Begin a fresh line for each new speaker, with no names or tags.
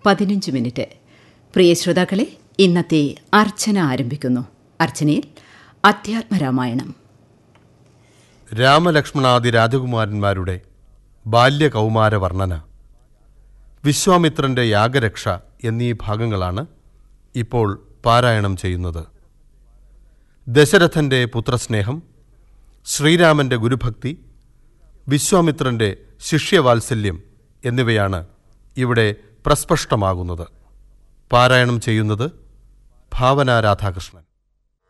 പതിനഞ്ച് മിനിറ്റ് പ്രിയ ശ്രോതാക്കളെ ഇന്നത്തെ അർച്ചന ആരംഭിക്കുന്നു അർച്ചനയിൽ അധ്യാത്മരാമായണം
രാമലക്ഷ്മണാദി രാജകുമാരന്മാരുടെ ബാല്യകൗമാര വർണ്ണന വിശ്വാമിത്രന്റെ യാഗരക്ഷ എന്നീ ഭാഗങ്ങളാണ് ഇപ്പോൾ പാരായണം ചെയ്യുന്നത് ദശരഥന്റെ പുത്രസ്നേഹം ശ്രീരാമന്റെ ഗുരുഭക്തി വിശ്വാമിത്രന്റെ ശിഷ്യവാത്സല്യം എന്നിവയാണ് ഇവിടെ പ്രസ്പഷ്ടമാകുന്നത് പാരായണം ചെയ്യുന്നത് ഭാവന രാധാകൃഷ്ണൻ